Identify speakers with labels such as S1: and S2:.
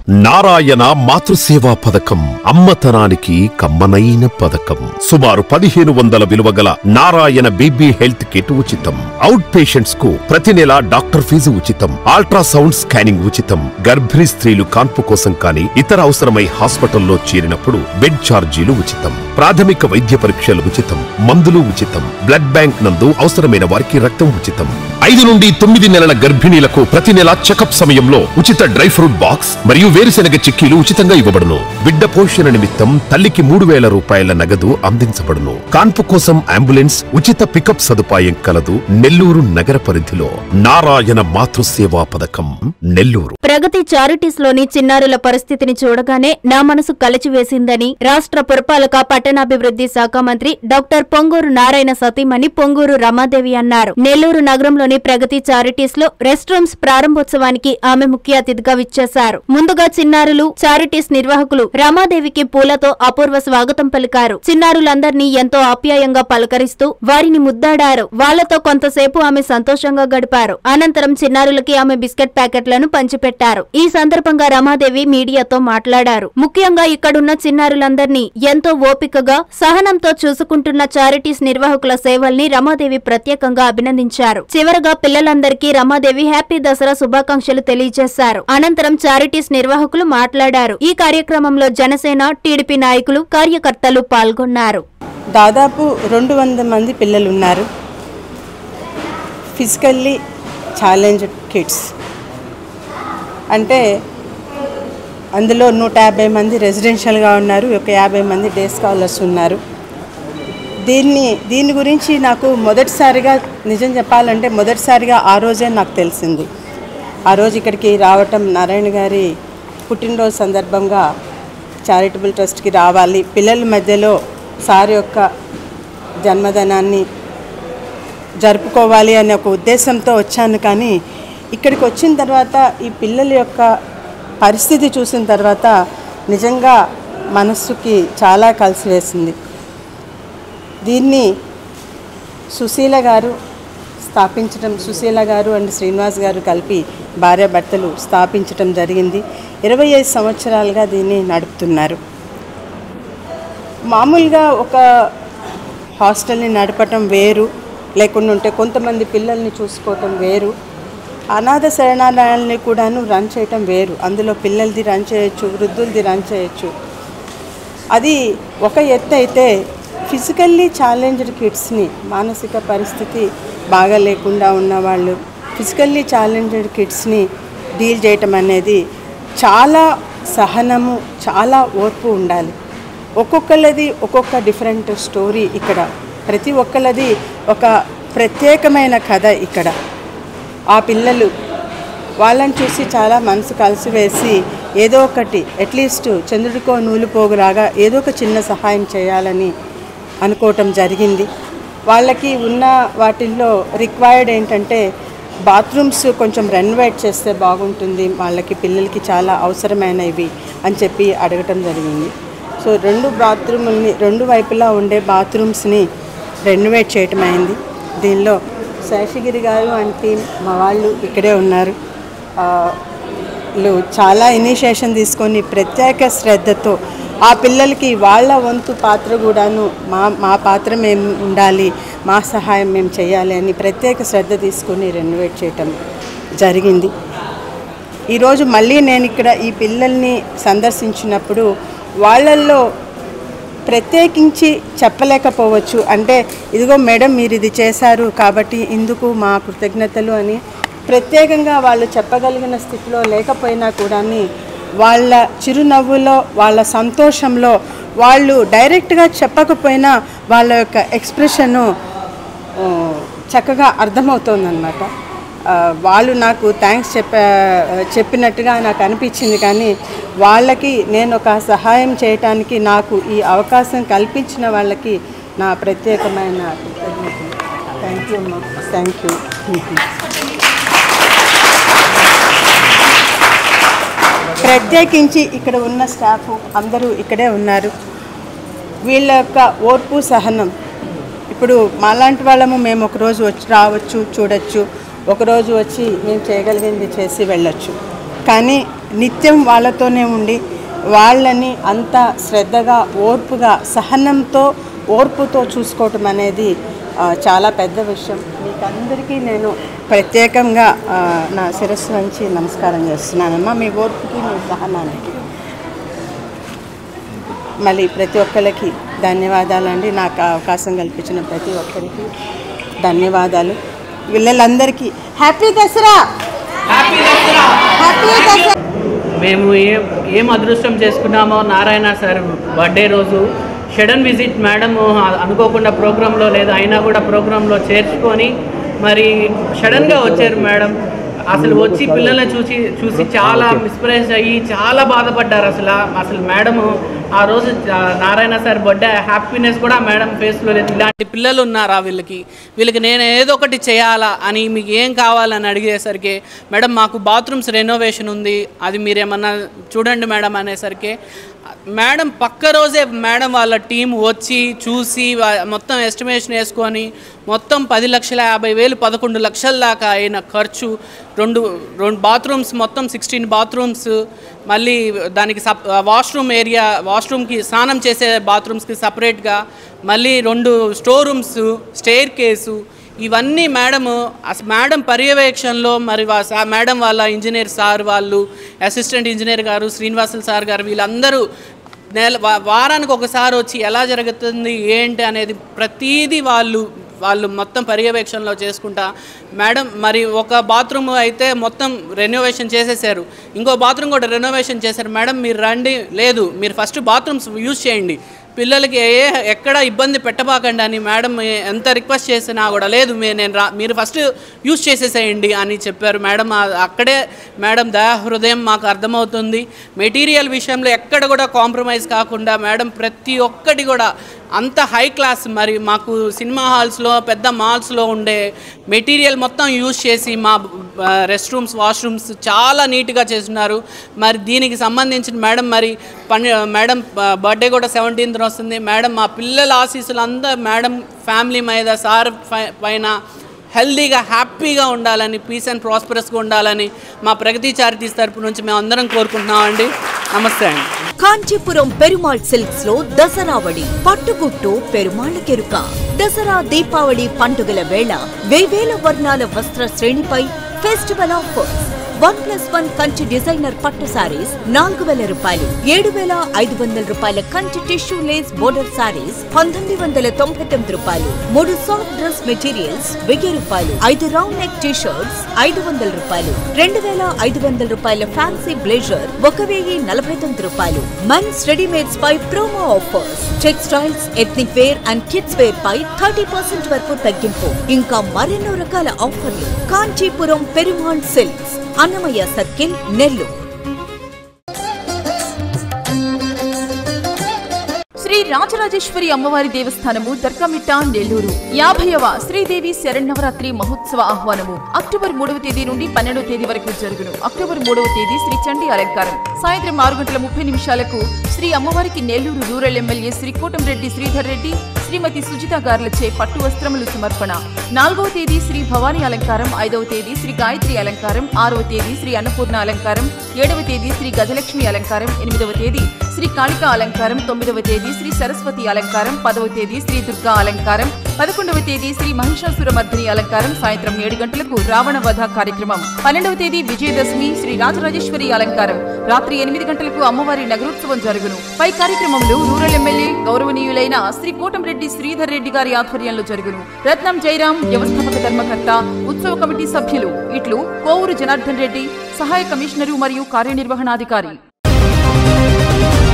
S1: నారాయణ మాతృసేవా పథకం అమ్మతనానికి కమ్మనైన పథకం సుమారు పదిహేను వందల విలువ గల నారాయణ బీబీ హెల్త్ కిట్ ఉచితం అవుట్ పేషెంట్స్ కు ప్రతి నెల డాక్టర్ ఫీజు ఉచితం అల్ట్రాసౌండ్ స్కానింగ్ ఉచితం గర్భిణీ స్త్రీలు కాన్పు కోసం కానీ ఇతర అవసరమై హాస్పిటల్లో చేరినప్పుడు బెడ్ ఛార్జీలు ఉచితం ప్రాథమిక వైద్య పరీక్షలు ఉచితం మందులు ఉచితం బ్లడ్ బ్యాంక్ నందు అవసరమైన వారికి రక్తం ఉచితం ఐదు నుండి తొమ్మిది నెలల గర్భిణీలకు ప్రతి నెల చెకప్ సమయంలో ఉచిత డ్రై ఫ్రూట్ బాక్స్ మరియు వేరుశెనగ చిక్కీలు ఉచితంగా ఇవ్వబడును బిడ్డ పోషణ నిమిత్తం తల్లికి మూడు వేల రూపాయల నగదు అందించబడును కాన్పు కోసం అంబులెన్స్ ఉచిత పికప్ సదుపాయం కలదు నెల్లూరు నగర పరిధిలో నారాయణ మాతృసేవా పథకం నెల్లూరు
S2: ప్రగతి చారిటీస్ లోని చిన్నారుల పరిస్థితిని చూడగానే నా మనసు కలిచివేసిందని రాష్ట్ర పురపాలక పట్టణాభివృద్ధి శాఖ మంత్రి డాక్టర్ పొంగూరు నారాయణ సతీమణి పొంగూరు రమాదేవి అన్నారు నెల్లూరు నగరంలోని ప్రగతి చారిటీస్ లో రెస్ట్ రూమ్స్ ప్రారంభోత్సవానికి ఆమె ముఖ్య అతిథిగా విచ్చేశారు ముందుగా చిన్నారులు చారిటీస్ నిర్వాహకులు రమాదేవికి పూలతో అపూర్వ స్వాగతం పలికారు చిన్నారులందరినీ ఎంతో ఆప్యాయంగా పలకరిస్తూ వారిని ముద్దాడారు వాళ్లతో కొంతసేపు ఆమె సంతోషంగా గడిపారు అనంతరం చిన్నారులకి ఆమె బిస్కెట్ ప్యాకెట్లను పంచిపెట్టారు ఈ సందర్భంగా రమాదేవి మీడియాతో మాట్లాడారు ముఖ్యంగా ఇక్కడున్న చిన్నారులందరినీ ఎంతో ఓపికగా సహనంతో చూసుకుంటున్న చారిటీస్ నిర్వాహకుల సేవల్ని రమాదేవి ప్రత్యేకంగా అభినందించారు చివరగా పిల్లలందరికీ రమాదేవి హ్యాపీ దసరా శుభాకాంక్షలు తెలియజేశారు అనంతరం చారిటీస్ నిర్వాహకులు మాట్లాడారు ఈ కార్యక్రమంలో జనసేన టీడీపీ నాయకులు కార్యకర్తలు పాల్గొన్నారు
S3: దాదాపు రెండు వందల మంది పిల్లలు ఉన్నారు ఫిజికల్లీ ఛాలెంజ్డ్ కిడ్స్ అంటే అందులో నూట యాభై మంది రెసిడెన్షియల్గా ఉన్నారు ఒక యాభై మంది డే స్కాలర్స్ ఉన్నారు దీన్ని దీని గురించి నాకు మొదటిసారిగా నిజం చెప్పాలంటే మొదటిసారిగా ఆ రోజే నాకు తెలిసింది ఆ రోజు ఇక్కడికి రావటం నారాయణ గారి పుట్టినరోజు సందర్భంగా చారిటబుల్ ట్రస్ట్కి రావాలి పిల్లల మధ్యలో సార్ యొక్క జన్మదినాన్ని జరుపుకోవాలి అనే ఒక ఉద్దేశంతో వచ్చాను కానీ ఇక్కడికి వచ్చిన తర్వాత ఈ పిల్లల యొక్క పరిస్థితి చూసిన తర్వాత నిజంగా మనస్సుకి చాలా కలిసి వేసింది దీన్ని సుశీల గారు స్థాపించడం సుశీల గారు అండ్ శ్రీనివాస్ గారు కలిపి భార్యాభర్తలు స్థాపించడం జరిగింది ఇరవై ఐదు సంవత్సరాలుగా దీన్ని నడుపుతున్నారు మామూలుగా ఒక హాస్టల్ని నడపటం వేరు లేకుండా ఉంటే కొంతమంది పిల్లల్ని చూసుకోవటం వేరు అనాథ శరణాలయాల్ని కూడాను రన్ చేయటం వేరు అందులో పిల్లలది రన్ చేయొచ్చు వృద్ధులది రన్ చేయొచ్చు అది ఒక ఎత్తు అయితే ఫిజికల్లీ ఛాలెంజ్డ్ కిడ్స్ని మానసిక పరిస్థితి బాగా లేకుండా ఉన్నవాళ్ళు ఫిజికల్లీ ఛాలెంజ్డ్ కిడ్స్ని డీల్ చేయటం అనేది చాలా సహనము చాలా ఓర్పు ఉండాలి ఒక్కొక్కళ్ళది ఒక్కొక్క డిఫరెంట్ స్టోరీ ఇక్కడ ప్రతి ఒక్కళ్ళది ఒక ప్రత్యేకమైన కథ ఇక్కడ ఆ పిల్లలు వాళ్ళని చూసి చాలా మనసు కలిసివేసి ఏదో ఒకటి అట్లీస్ట్ చంద్రుడికో నూలు పోగులాగా ఏదో ఒక చిన్న సహాయం చేయాలని అనుకోవటం జరిగింది వాళ్ళకి ఉన్న వాటిల్లో రిక్వైర్డ్ ఏంటంటే బాత్రూమ్స్ కొంచెం రెనోవేట్ చేస్తే బాగుంటుంది వాళ్ళకి పిల్లలకి చాలా అవసరమైనవి అని చెప్పి అడగటం జరిగింది సో రెండు బాత్రూముల్ని రెండు వైపులా ఉండే బాత్రూమ్స్ని రెనోవేట్ చేయటం అయింది దీనిలో శేషగిరి గారు అండ్ టీం మా వాళ్ళు ఇక్కడే ఉన్నారు ఆ, వీళ్ళు చాలా ఇనిషియేషన్ తీసుకొని ప్రత్యేక శ్రద్ధతో ఆ పిల్లలకి వాళ్ళ వంతు పాత్ర కూడాను మా మా పాత్ర మేము ఉండాలి మా సహాయం మేము చేయాలి అని ప్రత్యేక శ్రద్ధ తీసుకొని రెనోవేట్ చేయటం జరిగింది ఈరోజు మళ్ళీ నేను ఇక్కడ ఈ పిల్లల్ని సందర్శించినప్పుడు వాళ్ళల్లో ప్రత్యేకించి చెప్పలేకపోవచ్చు అంటే ఇదిగో మేడం మీరు ఇది చేశారు కాబట్టి ఇందుకు మా కృతజ్ఞతలు అని ప్రత్యేకంగా వాళ్ళు చెప్పగలిగిన స్థితిలో లేకపోయినా కూడా వాళ్ళ చిరునవ్వులో వాళ్ళ సంతోషంలో వాళ్ళు డైరెక్ట్గా చెప్పకపోయినా వాళ్ళ యొక్క ఎక్స్ప్రెషను ఆ, చక్కగా అర్థమవుతోందన్నమాట ఆ, వాళ్ళు నాకు థ్యాంక్స్ చెప్ప చెప్పినట్టుగా నాకు అనిపించింది కానీ వాళ్ళకి నేను ఒక సహాయం చేయటానికి నాకు ఈ అవకాశం కల్పించిన వాళ్ళకి నా ప్రత్యేకమైన కృతజ్ఞతలు థ్యాంక్ యూ అమ్మా థ్యాంక్ యూ ప్రత్యేకించి ఇక్కడ ఉన్న స్టాఫ్ అందరూ ఇక్కడే ఉన్నారు వీళ్ళ యొక్క ఓర్పు సహనం ఇప్పుడు మాలాంటి వాళ్ళము మేము ఒకరోజు వచ్చి రావచ్చు చూడొచ్చు ఒకరోజు వచ్చి మేము చేయగలిగింది చేసి వెళ్ళొచ్చు కానీ నిత్యం వాళ్ళతోనే ఉండి వాళ్ళని అంత శ్రద్ధగా ఓర్పుగా సహనంతో ఓర్పుతో చూసుకోవటం అనేది ఆ, చాలా పెద్ద విషయం మీకు అందరికీ నేను ప్రత్యేకంగా ఆ, నా శిరస్సు నుంచి నమస్కారం చేస్తున్నానమ్మా మీ ఓర్పుకి మీ సహనానికి మళ్ళీ ప్రతి ఒక్కరికి ధన్యవాదాలండి నాకు ఆ అవకాశం కల్పించిన ప్రతి ఒక్కరికి ధన్యవాదాలు పిల్లలందరికీ హ్యాపీ దసరా హ్యాపీ దసరా
S4: మేము ఏం ఏం అదృష్టం చేసుకున్నామో నారాయణ సార్ బర్త్డే రోజు షడన్ విజిట్ మేడం అనుకోకుండా ప్రోగ్రాంలో లేదు అయినా కూడా ప్రోగ్రాంలో చేర్చుకొని మరి సడన్గా వచ్చారు మేడం అసలు వచ్చి పిల్లల్ని చూసి చూసి చాలా మిస్ప్రైజ్ అయ్యి చాలా బాధపడ్డారు అసలు అసలు మేడము ఆ రోజు ఆ, నారాయణ సార్ బర్త్డే హ్యాపీనెస్ కూడా మేడం ఫేస్లో లేదు ఇలాంటి పిల్లలు ఉన్నారా వీళ్ళకి వీళ్ళకి నేను ఏదో ఒకటి చేయాలా అని మీకు ఏం కావాలని అడిగేసరికి మేడం మాకు బాత్రూమ్స్ రెనోవేషన్ ఉంది అది మీరేమన్నా చూడండి మేడం అనేసరికి మేడం పక్క రోజే మేడం వాళ్ళ టీం వచ్చి చూసి వా- మొత్తం ఎస్టిమేషన్ వేసుకొని మొత్తం పది లక్షల యాభై వేలు పదకొండు లక్షల దాకా అయిన ఖర్చు రెండు రెండు బాత్రూమ్స్ మొత్తం సిక్స్టీన్ బాత్రూమ్స్ మళ్ళీ దానికి సప్ వాష్రూమ్ ఏరియా వాష్రూమ్కి స్నానం చేసే బాత్రూమ్స్కి సపరేట్గా మళ్ళీ రెండు స్టోర్ రూమ్స్ స్టేర్ కేసు ఇవన్నీ మేడము అస మేడం పర్యవేక్షణలో మరి వా సా- మేడం వాళ్ళ ఇంజనీర్ సార్ వాళ్ళు అసిస్టెంట్ ఇంజనీర్ గారు శ్రీనివాసులు సార్ గారు వీళ్ళందరూ నెల వా- వారానికి ఒకసారి వచ్చి ఎలా జరుగుతుంది ఏంటి అనేది ప్రతీది వాళ్ళు వాళ్ళు మొత్తం పర్యవేక్షణలో చేసుకుంటా మేడం మరి ఒక బాత్రూమ్ అయితే మొత్తం రెనోవేషన్ చేసేసారు ఇంకో బాత్రూమ్ కూడా రెనోవేషన్ చేశారు మేడం మీరు రండి లేదు మీరు ఫస్ట్ బాత్రూమ్స్ యూజ్ చేయండి పిల్లలకి ఏ ఎక్కడ ఇబ్బంది పెట్టబాకండి అని మేడం ఎంత రిక్వెస్ట్ చేసినా కూడా లేదు మే నేను రా మీరు ఫస్ట్ యూజ్ చేసేసేయండి అని చెప్పారు మేడం ఆ- అక్కడే మేడం దయా హృదయం మాకు అర్థమవుతుంది మెటీరియల్ విషయంలో ఎక్కడ కూడా కాంప్రమైజ్ కాకుండా మేడం ప్రతి ఒక్కటి కూడా అంత హై క్లాస్ మరి మాకు సినిమా హాల్స్లో పెద్ద మాల్స్లో ఉండే మెటీరియల్ మొత్తం యూజ్ చేసి మా రెస్ట్ రూమ్స్ వాష్రూమ్స్ చాలా నీట్గా చేస్తున్నారు మరి దీనికి సంబంధించిన మేడం మరి పని మేడం బర్త్డే కూడా సెవెంటీన్త్ వస్తుంది మేడం మా పిల్లల ఆశీస్సులు అంతా మేడం ఫ్యామిలీ మీద సార్ పై- పైన హెల్దీగా హ్యాపీగా ఉండాలని పీస్ అండ్ ప్రాస్పరస్గా ఉండాలని మా ప్రగతి చారిటీస్ తరపు నుంచి మేము అందరం కోరుకుంటున్నామండి నమస్తే అండి
S5: కాంచీపురం పెరుమాళ్ సిల్క్స్ లో దసరావళి పట్టుగుట్టు పెరుమాళ్ కెరుక దసరా దీపావళి పండుగల వేళ వేవేల వర్ణాల వస్త్ర శ్రేణిపై festival offers one plus one Kanchi designer పట్టు సారీస్ నాలుగు వేల రూపాయలు ఏడు వేల ఐదు వందల రూపాయల Kanchi tissue lace border saris పంతొమ్మిది వందల తొంభై తొమ్మిది రూపాయలు మూడు సాఫ్ట్ డ్రెస్ మెటీరియల్స్ వెయ్యి రూపాయలు ఐదు రౌండ్ నెక్ టీ షర్ట్స్ ఐదు వందల రూపాయలు రెండు వేల ఐదు వందల రూపాయల ఫ్యాన్సీ బ్లేజర్ ఒక వెయ్యి నలభై తొమ్మిది రూపాయలు మెన్స్ రెడీమేడ్స్ పై promo offers textiles ethnic wear and kids wear పై థర్టీ పర్సెంట్ వరకు తగ్గింపు ఇంకా మరెన్నో రకాల ఆఫర్లు కాంచీపురం పెరుమాళ్ సిల్క్స్ అన్నమయ్య సర్కిల్ నెల్లూరు
S6: శ్రీ రాజరాజేశ్వరి అమ్మవారి దేవస్థానము దర్గామిట్ట నెల్లూరు యాభైవ శ్రీదేవి శరణవరాత్రి మహోత్సవ ఆహ్వానము అక్టోబర్ మూడవ తేదీ నుండి పన్నెండవ తేదీ వరకు జరుగును అక్టోబర్ మూడవ తేదీ శ్రీ చండీ అలంకారం సాయంత్రం ఆరు గంటల ముప్పై నిమిషాలకు శ్రీ అమ్మవారికి నెల్లూరు రూరల్ ఎమ్మెల్యే శ్రీ కోటంరెడ్డి శ్రీధర్ రెడ్డి శ్రీమతి సుజిత గార్లచే పట్టు వస్త్రములు సమర్పణ నాలుగవ తేదీ శ్రీ భవానీ అలంకారం ఐదవ తేదీ శ్రీ గాయత్రి అలంకారం ఆరవ తేదీ శ్రీ అన్నపూర్ణ అలంకారం ఏడవ తేదీ శ్రీ గజలక్ష్మి అలంకారం ఎనిమిదవ తేదీ శ్రీ కాళికా అలంకారం తొమ్మిదవ తేదీ శ్రీ సరస్వతి అలంకారం పదవ తేదీ శ్రీ దుర్గా అలంకారం పదకొండవ తేదీ శ్రీ మహిషాసురమర్దిని అలంకారం సాయంత్రం ఏడు గంటలకు రావణ వధ కార్యక్రమం పన్నెండవ తేదీ విజయదశమి శ్రీ రాజరాజేశ్వరి అలంకారం రాత్రి ఎనిమిది గంటలకు అమ్మవారి నగరోత్సవం జరుగును పై కార్యక్రమంలో రూరల్ ఎమ్మెల్యే గౌరవనీయులైన శ్రీ కోటంరెడ్డి శ్రీధర్ రెడ్డి గారి ఆధ్వర్యంలో జరుగును రత్నం జయరాం వ్యవస్థాపక ధర్మకర్త ఉత్సవ కమిటీ సభ్యులు ఇట్లు కోవూరు జనార్దన్ రెడ్డి సహాయ కమిషనరు మరియు కార్యనిర్వహణాధికారి